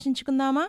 ఆలోచించుకుందామా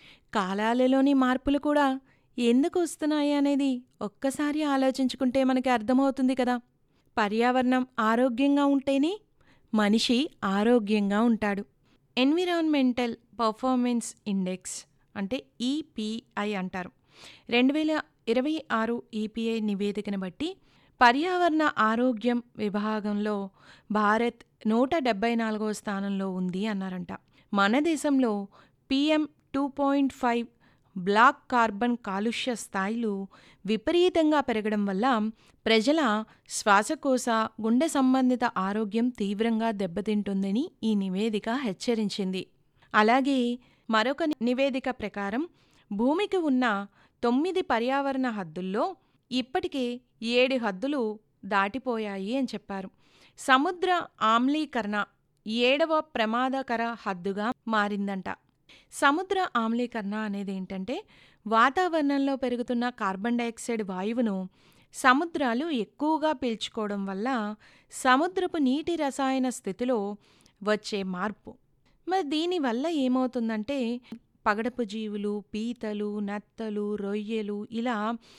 కాలాలలోని మార్పులు కూడా ఎందుకు వస్తున్నాయి అనేది ఒక్కసారి ఆలోచించుకుంటే మనకి అర్థమవుతుంది కదా పర్యావరణం ఆరోగ్యంగా ఉంటేనే మనిషి ఆరోగ్యంగా ఉంటాడు ఎన్విరాన్మెంటల్ పర్ఫార్మెన్స్ ఇండెక్స్ అంటే ఈపీఐ అంటారు రెండు వేల ఇరవై ఆరు ఈపీఐ నివేదికను బట్టి పర్యావరణ ఆరోగ్యం విభాగంలో భారత్ నూట డెబ్బై నాలుగవ స్థానంలో ఉంది అన్నారంట మన దేశంలో PM two point five black carbon కాలుష్య స్థాయిలు విపరీతంగా పెరగడం వల్ల ప్రజల శ్వాసకోశ గుండె సంబంధిత ఆరోగ్యం తీవ్రంగా దెబ్బతింటుందని ఈ నివేదిక హెచ్చరించింది అలాగే మరొక నివేదిక ప్రకారం భూమికి ఉన్న తొమ్మిది పర్యావరణ హద్దుల్లో ఇప్పటికే ఏడు హద్దులు దాటిపోయాయి అని చెప్పారు సముద్ర ఆమ్లీకరణ ఏడవ ప్రమాదకర హద్దుగా మారిందంట సముద్ర ఆమ్లీకరణ అనేది ఏంటంటే వాతావరణంలో పెరుగుతున్న కార్బన్ డైఆక్సైడ్ వాయువును సముద్రాలు ఎక్కువగా పీల్చుకోవడం వల్ల సముద్రపు నీటి రసాయన స్థితిలో వచ్చే మార్పు మరి దీనివల్ల ఏమవుతుందంటే పగడపు జీవులు పీతలు నత్తలు రొయ్యలు ఇలా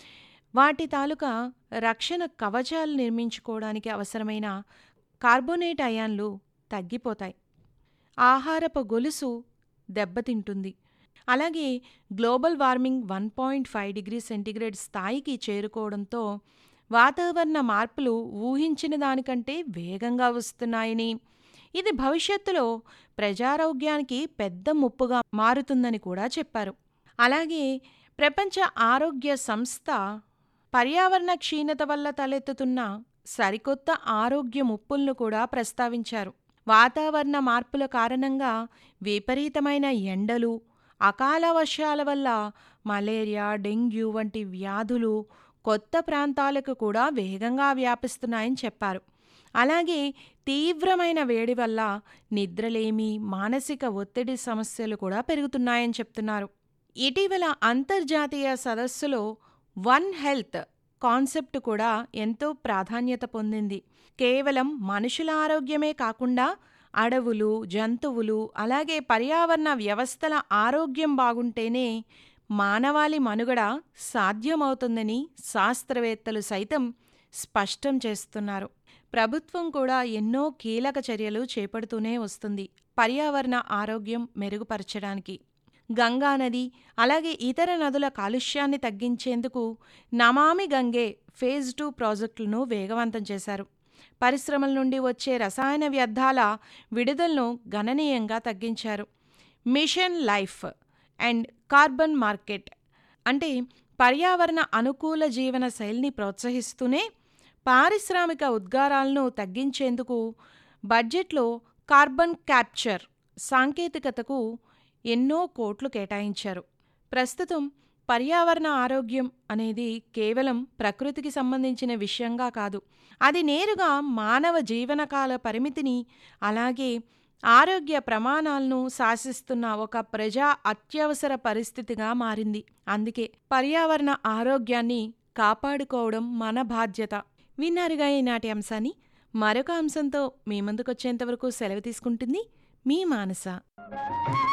వాటి తాలూకా రక్షణ కవచాలు నిర్మించుకోవడానికి అవసరమైన కార్బోనేట్ అయాన్లు తగ్గిపోతాయి ఆహారపు గొలుసు దెబ్బతింటుంది అలాగే global warming one point five degree centigrade స్థాయికి చేరుకోవడంతో వాతావరణ మార్పులు ఊహించిన దానికంటే వేగంగా వస్తున్నాయని ఇది భవిష్యత్తులో ప్రజారోగ్యానికి పెద్ద ముప్పుగా మారుతుందని కూడా చెప్పారు అలాగే ప్రపంచ ఆరోగ్య సంస్థ పర్యావరణ క్షీణత వల్ల తలెత్తుతున్న సరికొత్త ఆరోగ్య ముప్పులను కూడా ప్రస్తావించారు వాతావరణ మార్పుల కారణంగా విపరీతమైన ఎండలు అకాల వర్షాల వల్ల మలేరియా డెంగ్యూ వంటి వ్యాధులు కొత్త ప్రాంతాలకు కూడా వేగంగా వ్యాపిస్తున్నాయని చెప్పారు అలాగే తీవ్రమైన వేడి వల్ల నిద్రలేమి మానసిక ఒత్తిడి సమస్యలు కూడా పెరుగుతున్నాయని చెప్తున్నారు ఇటీవల అంతర్జాతీయ సదస్సులో వన్ హెల్త్ కాన్సెప్ట్ కూడా ఎంతో ప్రాధాన్యత పొందింది కేవలం మనుషుల ఆరోగ్యమే కాకుండా అడవులు జంతువులు అలాగే పర్యావరణ వ్యవస్థల ఆరోగ్యం బాగుంటేనే మానవాళి మనుగడ సాధ్యమవుతుందని శాస్త్రవేత్తలు సైతం స్పష్టం చేస్తున్నారు ప్రభుత్వం కూడా ఎన్నో కీలక చర్యలు చేపడుతూనే వస్తుంది పర్యావరణ ఆరోగ్యం మెరుగుపరచడానికి గంగానది అలాగే ఇతర నదుల కాలుష్యాన్ని తగ్గించేందుకు నమామి గంగే ఫేజ్ టూ ప్రాజెక్టులను వేగవంతం చేశారు పరిశ్రమల నుండి వచ్చే రసాయన వ్యర్థాల విడుదలను గణనీయంగా తగ్గించారు mission life and carbon market అంటే పర్యావరణ అనుకూల జీవన శైలిని ప్రోత్సహిస్తూనే పారిశ్రామిక ఉద్గారాలను తగ్గించేందుకు బడ్జెట్లో కార్బన్ క్యాప్చర్ సాంకేతికతకు ఎన్నో కోట్లు కేటాయించారు ప్రస్తుతం పర్యావరణ ఆరోగ్యం అనేది కేవలం ప్రకృతికి సంబంధించిన విషయంగా కాదు అది నేరుగా మానవ జీవనకాల పరిమితిని అలాగే ఆరోగ్య ప్రమాణాలను శాసిస్తున్న ఒక ప్రజా అత్యవసర పరిస్థితిగా మారింది అందుకే పర్యావరణ ఆరోగ్యాన్ని కాపాడుకోవడం మన బాధ్యత విన్నారుగా ఈనాటి అంశాన్ని మరొక అంశంతో మీ ముందుకొచ్చేంతవరకు సెలవు తీసుకుంటుంది మీ మానస